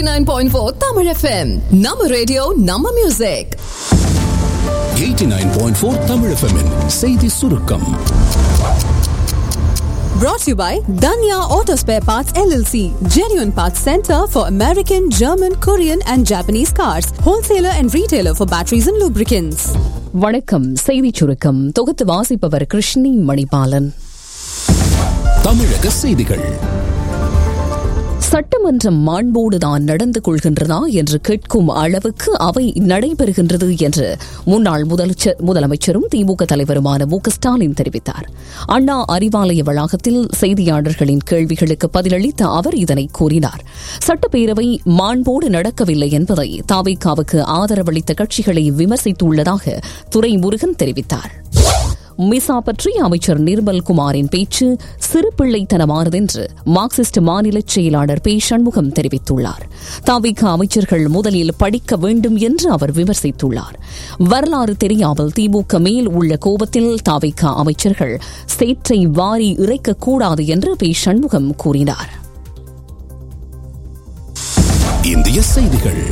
89.4 Tamil FM. நம்ம radio நம்ம music 89.4 Tamil FM -இன் செய்தி சுருக்கம் brought to you by Danya Auto Spare Parts LLC, genuine parts center for American, German, Korean and Japanese cars, wholesaler and retailer for batteries and lubricants. வணக்கம் செய்திச் சுருக்கம் தொகுத்து வாசிப்பவர் கிருஷ்ணி மணிபாலன் தமிழக செய்திகள் சட்டமன்றம் மாண்போடுதான் நடந்து கொள்கின்றதா என்று கேட்கும் அளவுக்கு அவை நடைபெறுகின்றது என்று முன்னாள் முதலமைச்சர் முதலமைச்சரும் திமுக தலைவருமான மு க ஸ்டாலின் தெரிவித்தார் அண்ணா அறிவாலய வளாகத்தில் செய்தியாளர்களின் கேள்விகளுக்கு பதிலளித்த அவர் இதனை கூறினார் சட்டப்பேரவை மாண்போடு நடக்கவில்லை என்பதை தாவைக்காவுக்கு ஆதரவளித்த கட்சிகளை விமர்சித்துள்ளதாக துரைமுருகன் தெரிவித்தார் மிசா பற்றி அமைச்சர் நிர்மல் குமாரின் பேச்சு சிறுபிள்ளைத்தனமானதென்று மார்க்சிஸ்ட் மாநில செயலாளர் பி சண்முகம் தெரிவித்துள்ளார் தாவிக அமைச்சர்கள் முதலில் படிக்க வேண்டும் என்று அவர் விமர்சித்துள்ளார் வரலாறு தெரியாமல் திமுக மேல் உள்ள கோபத்தில் தாவிக அமைச்சர்கள் சேற்றை வாரி இறைக்கக்கூடாது என்று பி சண்முகம் கூறினார் இந்திய செய்திகள்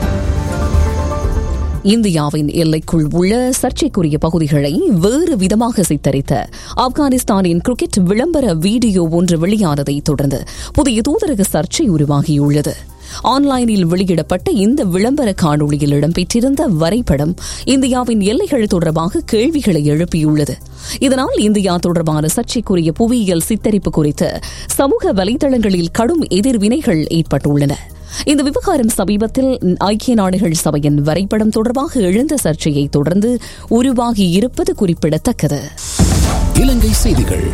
இந்தியாவின் எல்லைக்குள் உள்ள சர்ச்சைக்குரிய பகுதிகளை வேறு விதமாக சித்தரித்த ஆப்கானிஸ்தானின் கிரிக்கெட் விளம்பர வீடியோ ஒன்று வெளியானதை தொடர்ந்து புதிய தூதரக சர்ச்சை உருவாகியுள்ளது ஆன்லைனில் வெளியிடப்பட்ட இந்த விளம்பர காணொளியில் இடம்பெற்றிருந்த வரைபடம் இந்தியாவின் எல்லைகள் தொடர்பாக கேள்விகளை எழுப்பியுள்ளது இதனால் இந்தியா தொடர்பான சர்ச்சைக்குரிய புவியியல் சித்தரிப்பு குறித்து சமூக வலைதளங்களில் கடும் எதிர்வினைகள் ஏற்பட்டுள்ளன இந்த விவகாரம் சமீபத்தில் ஐக்கிய நாடுகள் சபையின் வரைபடம் தொடர்பாக எழுந்த சர்ச்சையை தொடர்ந்து உருவாகியிருப்பது குறிப்பிடத்தக்கது இலங்கை செய்திகள்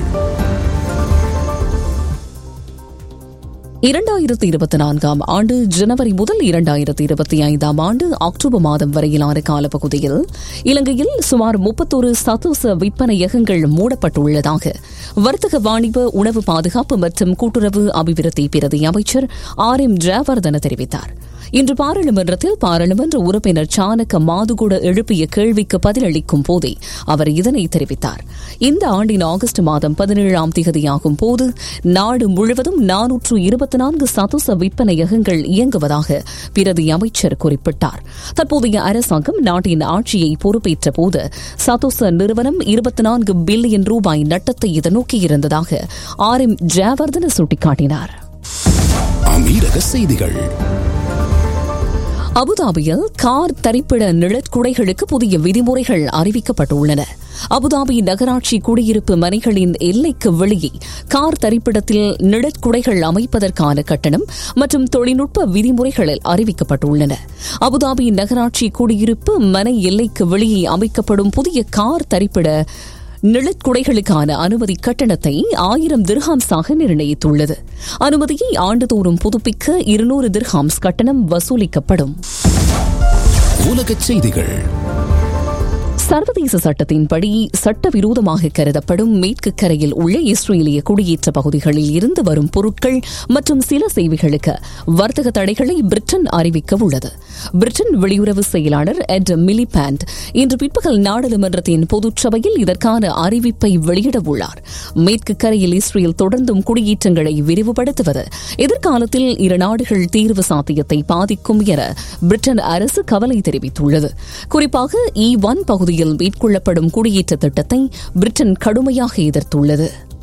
இரண்டாயிரத்தி இருபத்தி நான்காம் ஆண்டு ஜனவரி முதல் இரண்டாயிரத்தி இருபத்தி ஐந்தாம் ஆண்டு அக்டோபர் மாதம் வரையிலான காலப்பகுதியில் இலங்கையில் சுமார் முப்பத்தொரு சதோச விற்பனையகங்கள் மூடப்பட்டுள்ளதாக வர்த்தக வாணிப உணவு பாதுகாப்பு மற்றும் கூட்டுறவு அபிவிருத்தி பிரதி அமைச்சர் ஆர் எம் ஜெயவர்தன தெரிவித்தார் இன்று பாராளுமன்றத்தில் பாராளுமன்ற உறுப்பினர் சாணக்க மாதுகுட எழுப்பிய கேள்விக்கு பதிலளிக்கும் போதே அவர் இதனை தெரிவித்தார் இந்த ஆண்டின் ஆகஸ்ட் மாதம் பதினேழாம் திகதியாகும் போது நாடு முழுவதும் நானூற்று இருபத்தி நான்கு சதோச விற்பனையகங்கள் இயங்குவதாக பிரதி அமைச்சர் குறிப்பிட்டார் தற்போதைய அரசாங்கம் நாட்டின் ஆட்சியை பொறுப்பேற்ற போது சதோச நிறுவனம் இருபத்தி நான்கு பில்லியன் ரூபாய் நட்டத்தை எதிர்நோக்கியிருந்ததாக ஆர் எம் ஜெயவர்தன சுட்டிக்காட்டினார் அமீரக செய்திகள் அபுதாபியில் கார் தரிப்பிட நிழற்குடைகளுக்கு புதிய விதிமுறைகள் அறிவிக்கப்பட்டுள்ளன அபுதாபி நகராட்சி குடியிருப்பு மனைகளின் எல்லைக்கு வெளியே கார் தரிப்பிடத்தில் நிழற்குடைகள் அமைப்பதற்கான கட்டணம் மற்றும் தொழில்நுட்ப விதிமுறைகளில் அறிவிக்கப்பட்டுள்ளன அபுதாபி நகராட்சி குடியிருப்பு மனை எல்லைக்கு வெளியே அமைக்கப்படும் புதிய கார் தரிப்பிட நிழற்குடைகளுக்கான அனுமதி கட்டணத்தை ஆயிரம் திர்ஹாம்ஸாக நிர்ணயித்துள்ளது அனுமதியை ஆண்டுதோறும் புதுப்பிக்க இருநூறு திர்ஹாம்ஸ் கட்டணம் வசூலிக்கப்படும் உலகச் செய்திகள் சர்வதேச சட்டத்தின்படி சட்டவிரோதமாக கருதப்படும் மேற்கு கரையில் உள்ள இஸ்ரேலிய குடியேற்ற பகுதிகளில் இருந்து வரும் பொருட்கள் மற்றும் சில சேவைகளுக்கு வர்த்தக தடைகளை பிரிட்டன் அறிவிக்க உள்ளது பிரிட்டன் வெளியுறவு செயலாளர் எட் மிலிபேண்ட் இன்று பிற்பகல் நாடாளுமன்றத்தின் பொதுச்சபையில் இதற்கான அறிவிப்பை வெளியிட உள்ளார் மேற்கு கரையில் இஸ்ரேல் தொடர்ந்தும் குடியேற்றங்களை விரிவுபடுத்துவது எதிர்காலத்தில் இரு நாடுகள் தீர்வு சாத்தியத்தை பாதிக்கும் என பிரிட்டன் அரசு கவலை தெரிவித்துள்ளது குறிப்பாக இ ஒன் பகுதியில் பகுதியில் மேற்கொள்ளப்படும் குடியேற்ற திட்டத்தை பிரிட்டன் கடுமையாக எதிர்த்துள்ளது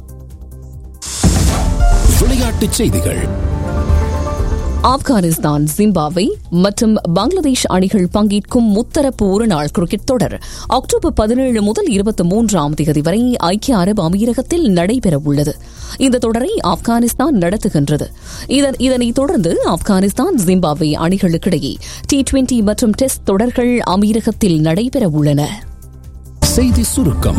விளையாட்டுச் செய்திகள் ஆப்கானிஸ்தான் ஜிம்பாப்வே மற்றும் பங்களாதேஷ் அணிகள் பங்கேற்கும் முத்தரப்பு ஒருநாள் கிரிக்கெட் தொடர் அக்டோபர் பதினேழு முதல் இருபத்தி மூன்றாம் தேதி வரை ஐக்கிய அரபு அமீரகத்தில் நடைபெறவுள்ளது இந்த தொடரை ஆப்கானிஸ்தான் நடத்துகின்றது இதனைத் தொடர்ந்து ஆப்கானிஸ்தான் ஜிம்பாப்வே அணிகளுக்கிடையே டி டுவெண்டி மற்றும் டெஸ்ட் தொடர்கள் அமீரகத்தில் நடைபெறவுள்ளன செய்தி சுருக்கம்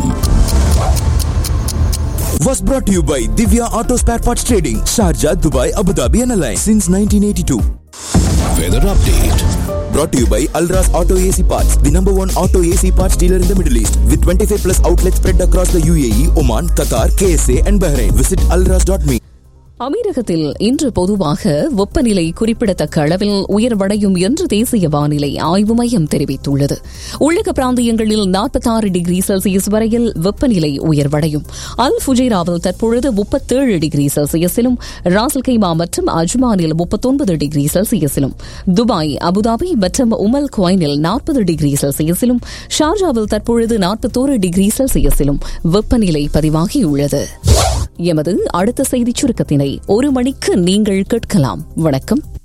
was brought to you by Divya Auto Spare Parts Trading, Sharjah, Dubai, Abu Dhabi and Alliance since 1982. Weather update Brought to you by Alras Auto AC Parts, the number one auto AC parts dealer in the Middle East, with 25 plus outlets spread across the UAE, Oman, Qatar, KSA and Bahrain. Visit alras.me. அமீரகத்தில் இன்று பொதுவாக வெப்பநிலை குறிப்பிடத்தக்க அளவில் உயர்வடையும் என்று தேசிய வானிலை ஆய்வு மையம் தெரிவித்துள்ளது உள்ளக பிராந்தியங்களில் நாற்பத்தாறு டிகிரி செல்சியஸ் வரையில் வெப்பநிலை உயர்வடையும் அல் ஃபுஜைராவில் தற்பொழுது முப்பத்தேழு டிகிரி செல்சியஸிலும் ராசல் கைமா மற்றும் அஜ்மானில் முப்பத்தொன்பது டிகிரி செல்சியஸிலும் துபாய் அபுதாபி மற்றும் உமல் குவைனில் நாற்பது டிகிரி செல்சியஸிலும் ஷார்ஜாவில் தற்பொழுது நாற்பத்தோரு டிகிரி செல்சியஸிலும் வெப்பநிலை பதிவாகியுள்ளது எமது அடுத்த செய்திச் சுருக்கத்தினை ஒரு மணிக்கு நீங்கள் கேட்கலாம் வணக்கம்